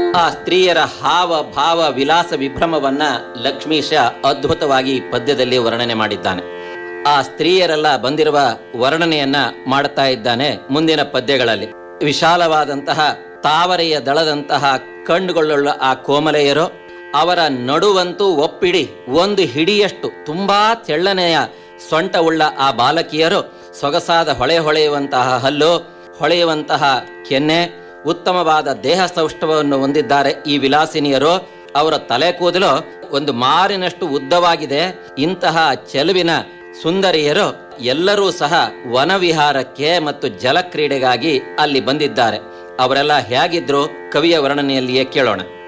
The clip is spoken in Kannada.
ಆ ಸ್ತ್ರೀಯರ ಹಾವ ಭಾವ ವಿಲಾಸ ವಿಭ್ರಮವನ್ನ ಲಕ್ಷ್ಮೀಶ ಅದ್ಭುತವಾಗಿ ಈ ಪದ್ಯದಲ್ಲಿ ವರ್ಣನೆ ಮಾಡಿದ್ದಾನೆ ಆ ಸ್ತ್ರೀಯರೆಲ್ಲ ಬಂದಿರುವ ವರ್ಣನೆಯನ್ನ ಮಾಡುತ್ತಾ ಇದ್ದಾನೆ ಮುಂದಿನ ಪದ್ಯಗಳಲ್ಲಿ ವಿಶಾಲವಾದಂತಹ ತಾವರೆಯ ದಳದಂತಹ ಕಣ್ಣುಗಳುಳ್ಳ ಆ ಕೋಮಲೆಯರು ಅವರ ನಡುವಂತೂ ಒಪ್ಪಿಡಿ ಒಂದು ಹಿಡಿಯಷ್ಟು ತುಂಬಾ ತೆಳ್ಳನೆಯ ಸೊಂಟವುಳ್ಳ ಆ ಬಾಲಕಿಯರು ಸೊಗಸಾದ ಹೊಳೆ ಹೊಳೆಯುವಂತಹ ಹಲ್ಲು ಹೊಳೆಯುವಂತಹ ಕೆನ್ನೆ ಉತ್ತಮವಾದ ದೇಹ ಸೌಷ್ಠವವನ್ನು ಹೊಂದಿದ್ದಾರೆ ಈ ವಿಲಾಸಿನಿಯರು ಅವರ ತಲೆ ಕೂದಲು ಒಂದು ಮಾರಿನಷ್ಟು ಉದ್ದವಾಗಿದೆ ಇಂತಹ ಚೆಲುವಿನ ಸುಂದರಿಯರು ಎಲ್ಲರೂ ಸಹ ವನವಿಹಾರಕ್ಕೆ ಮತ್ತು ಜಲಕ್ರೀಡೆಗಾಗಿ ಅಲ್ಲಿ ಬಂದಿದ್ದಾರೆ ಅವರೆಲ್ಲ ಹೇಗಿದ್ರು ಕವಿಯ ವರ್ಣನೆಯಲ್ಲಿಯೇ ಕೇಳೋಣ